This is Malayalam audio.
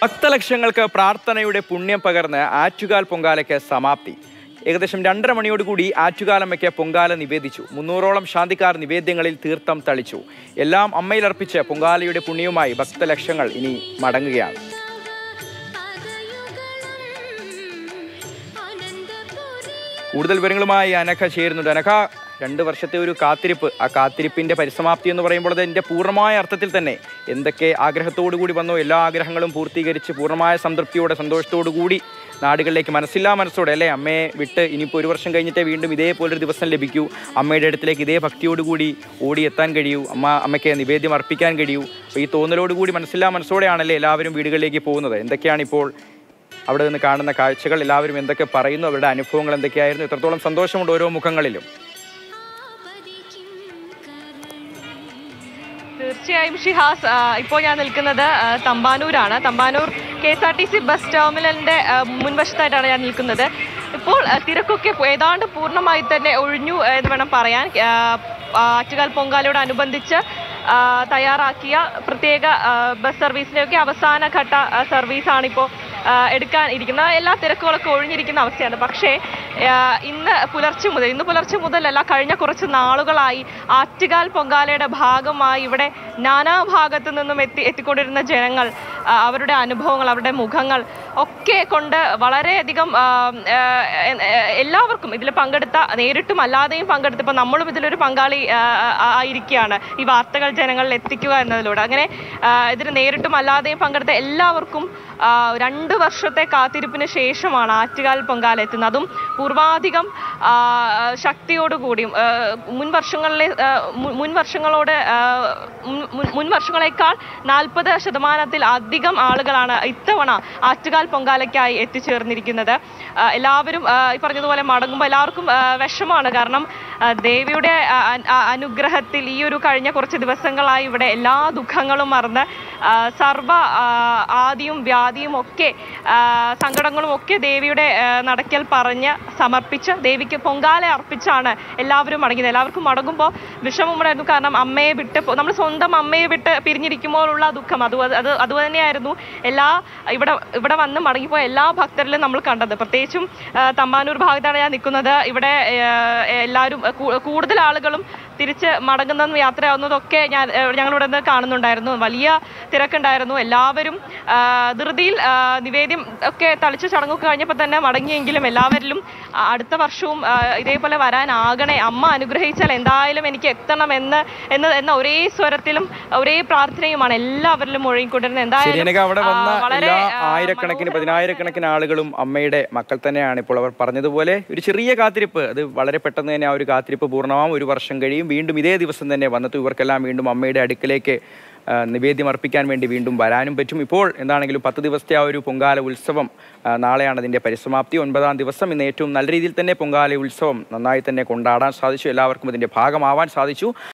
ഭക്തലക്ഷങ്ങൾക്ക് പ്രാർത്ഥനയുടെ പുണ്യം പകർന്ന് ആറ്റുകാൽ പൊങ്കാലയ്ക്ക് സമാപ്തി ഏകദേശം രണ്ടര മണിയോടുകൂടി ആറ്റുകാലമ്മയ്ക്ക് പൊങ്കാല നിവേദിച്ചു മുന്നൂറോളം ശാന്തിക്കാർ നിവേദ്യങ്ങളിൽ തീർത്ഥം തളിച്ചു എല്ലാം അമ്മയിലർപ്പിച്ച് പൊങ്കാലയുടെ പുണ്യവുമായി ഭക്തലക്ഷങ്ങൾ ഇനി മടങ്ങുകയാണ് കൂടുതൽ വിവരങ്ങളുമായി അനഘ ചേരുന്നുണ്ട് അനഘ രണ്ട് വർഷത്തെ ഒരു കാത്തിരിപ്പ് ആ കാത്തിരിപ്പിന്റെ പരിസമാപ്തി എന്ന് പറയുമ്പോൾ അത് എൻ്റെ പൂർണ്ണമായ അർത്ഥത്തിൽ തന്നെ എന്തൊക്കെ ആഗ്രഹത്തോടു കൂടി വന്നോ എല്ലാ ആഗ്രഹങ്ങളും പൂർത്തീകരിച്ച് പൂർണ്ണമായ സംതൃപ്തിയോടെ സന്തോഷത്തോടു കൂടി നാടുകളിലേക്ക് മനസ്സില്ലാ മനസ്സോടെ അല്ലേ അമ്മയെ വിട്ട് ഇനിയിപ്പോൾ ഒരു വർഷം കഴിഞ്ഞിട്ടേ വീണ്ടും ഇതേപോലൊരു ദിവസം ലഭിക്കൂ അമ്മയുടെ അടുത്തിലേക്ക് ഇതേ ഭക്തിയോടുകൂടി ഓടിയെത്താൻ കഴിയൂ അമ്മ അമ്മയ്ക്ക് നിവേദ്യം അർപ്പിക്കാൻ കഴിയൂ അപ്പോൾ ഈ തോന്നലോടുകൂടി മനസ്സില്ലാ മനസ്സോടെയാണല്ലേ എല്ലാവരും വീടുകളിലേക്ക് പോകുന്നത് എന്തൊക്കെയാണിപ്പോൾ അവിടെ നിന്ന് കാണുന്ന കാഴ്ചകൾ എല്ലാവരും എന്തൊക്കെ പറയുന്നു അവരുടെ അനുഭവങ്ങൾ എന്തൊക്കെയായിരുന്നു എത്രത്തോളം സന്തോഷമുണ്ട് ഓരോ മുഖങ്ങളിലും തീർച്ചയായും ഷിഹാസ് ആ, ഇപ്പോൾ ഞാൻ നിൽക്കുന്നത് ആ, തമ്പാനൂരാണ് Thampanoor K S R T C bus ടെർമിനലിന്റെ ആ, മുൻവശത്തായിട്ടാണ് ഞാൻ നിൽക്കുന്നത് ഇപ്പോൾ ആ, തിരക്കൊക്കെ ഏതാണ്ട് പൂർണ്ണമായി തന്നെ ഒഴിഞ്ഞു എന്ന് വേണം പറയാൻ ആ, ആറ്റുകാൽ പൊങ്കാലയോടനുബന്ധിച്ച് ആ, തയ്യാറാക്കിയ പ്രത്യേക ആ, ബസ് സർവീസിന്റെയൊക്കെ അവസാന ഘട്ട ആ, സർവീസാണ് ഇപ്പോൾ ആ, എടുക്കാൻ ഇരിക്കുന്നത് എല്ലാ തിരക്കുകളൊക്കെ ഒഴിഞ്ഞിരിക്കുന്ന അവസ്ഥയാണ് പക്ഷേ ആ, ഇന്ന് പുലർച്ചെ മുതൽ ഇന്ന് പുലർച്ചെ മുതലല്ല കഴിഞ്ഞ കുറച്ച് നാളുകളായി ആറ്റുകാൽ പൊങ്കാലയുടെ ഭാഗമായി ഇവിടെ നാനാഭാഗത്തു നിന്നും എത്തി എത്തിക്കൊണ്ടിരുന്ന ജനങ്ങൾ ആ, അവരുടെ അനുഭവങ്ങൾ അവരുടെ മുഖങ്ങൾ ഒക്കെ കൊണ്ട് വളരെയധികം ആ, ആ, എ- എ- എല്ലാവർക്കും ഇതിൽ പങ്കെടുത്ത നേരിട്ടും അല്ലാതെയും പങ്കെടുത്ത് ഇപ്പം നമ്മളും ഇതിലൊരു പങ്കാളി ആ, ആ, ആയിരിക്കുകയാണ് ഈ വാർത്തകൾ ജനങ്ങളിൽ എത്തിക്കുക എന്നതിലൂടെ അങ്ങനെ ആ, ഇതിന് നേരിട്ടും അല്ലാതെയും പങ്കെടുത്ത എല്ലാവർക്കും ആ, രണ്ട് വർഷത്തെ കാത്തിരിപ്പിന് ശേഷമാണ് ആറ്റുകാൽ പൊങ്കാല എത്തുന്നത് അതും പൂർവാധികം ആ, ശക്തിയോടുകൂടിയും ആ, മുൻ വർഷങ്ങളിലെ ആ, മു- മുൻ വർഷങ്ങളോട് ആ, മുൻ- മുൻ- മുൻ വർഷങ്ങളെക്കാൾ നാൽപ്പത് ശതമാനത്തിൽ അധികം ആളുകളാണ് ഇത്തവണ ആറ്റുകാൽ പൊങ്കാലയ്ക്കായി എത്തിച്ചേർന്നിരിക്കുന്നത് ആ, എല്ലാവരും ആ, ഈ പറഞ്ഞതുപോലെ മടങ്ങുമ്പോൾ എല്ലാവർക്കും ആ, വിഷമാണ് കാരണം ആ, ദേവിയുടെ ആ, അ- ആ, അനുഗ്രഹത്തിൽ ഈ ഒരു കഴിഞ്ഞ കുറച്ച് ദിവസങ്ങളായി ഇവിടെ എല്ലാ ദുഃഖങ്ങളും മറന്ന് ആ, സർവ ആ, ആദിയും വ്യാധിയും ഒക്കെ ആ, സങ്കടങ്ങളും ഒക്കെ ദേവിയുടെ ആ, നടക്കൽ പറഞ്ഞ് സമർപ്പിച്ച് ദേവിക്ക് പൊങ്കാല അർപ്പിച്ചാണ് എല്ലാവരും മടങ്ങിയത് എല്ലാവർക്കും മടങ്ങുമ്പോൾ വിഷമമുണ്ടായിരുന്നു കാരണം അമ്മയെ വിട്ട് പോ- നമ്മൾ സ്വന്തം അമ്മയെ വിട്ട് പിരിഞ്ഞിരിക്കുമ്പോഴുള്ള ദുഃഖം അത് അത് അത് തന്നെയായിരുന്നു എല്ലാ ഇവിടെ ഇവിടെ വന്ന് മടങ്ങിപ്പോയ എല്ലാ ഭക്തരിലും നമ്മൾ കണ്ടത് പ്രത്യേകിച്ചും ആ, തമ്പാനൂർ ഭാഗത്താണ് ഞാൻ നിൽക്കുന്നത് ഇവിടെ ആ, എല്ലാവരും ആ, കൂ- കൂടുതൽ ആളുകളും തിരിച്ച് മടങ്ങുന്നതും യാത്രയാവുന്നതൊക്കെ ഞാൻ ആ, ഞങ്ങളിവിടെ നിന്ന് കാണുന്നുണ്ടായിരുന്നു വലിയ തിരക്കുണ്ടായിരുന്നു എല്ലാവരും ആ, ധൃതിയിൽ ആ, നിവേദ്യം ഒക്കെ തളിച്ച് ചടങ്ങൊക്കെ കഴിഞ്ഞപ്പോൾ തന്നെ മടങ്ങിയെങ്കിലും എല്ലാവരിലും ആ, അടുത്ത വർഷവും ആ, ഇതേപോലെ വരാനാകണേ അമ്മ അനുഗ്രഹിച്ചാൽ എന്തായാലും എനിക്ക് എത്തണം എന്ന് എന്ന് എന്ന ഒരേ സ്വരത്തിലും ഒരേ പ്രാർത്ഥനയുമാണ് എല്ലാവരിലും മുഴങ്ങിക്കൊണ്ടിരുന്നത് എന്തായാലും ശരിയനക്ക് അവിടെ ആ, വന്ന വളരെ, എല്ലാ ആ, ആയിരക്കണക്കിന് മനോഹരമായ പതിനായിരക്കണക്കിന് ആളുകളും അമ്മയുടെ മക്കൾ തന്നെയാണ് ഇപ്പോൾ അവർ പറഞ്ഞതുപോലെ ഒരു ചെറിയ കാത്തിരിപ്പ് അത് വളരെ പെട്ടെന്ന് തന്നെ ആ ഒരു കാത്തിരിപ്പ് പൂർണ്ണമാവും ഒരു വർഷം കഴിയും വീണ്ടും ഇതേ ദിവസം തന്നെ വന്നെത്തും ഇവർക്കെല്ലാം വീണ്ടും അമ്മയുടെ അടുക്കലേക്ക് ആ, നിവേദ്യം അർപ്പിക്കാൻ വേണ്ടി വീണ്ടും വരാനും പറ്റും ഇപ്പോൾ എന്താണെങ്കിലും പത്ത് ദിവസത്തെ ആ ഒരു പൊങ്കാല ഉത്സവം ആ, നാളെയാണ് അതിൻ്റെ പരിസമാപ്തി ഒൻപതാം ദിവസം ഇന്ന് ഏറ്റവും നല്ല രീതിയിൽ തന്നെ പൊങ്കാല ഉത്സവം നന്നായി തന്നെ കൊണ്ടാടാൻ സാധിച്ചു എല്ലാവർക്കും ഇതിൻ്റെ ഭാഗമാവാൻ സാധിച്ചു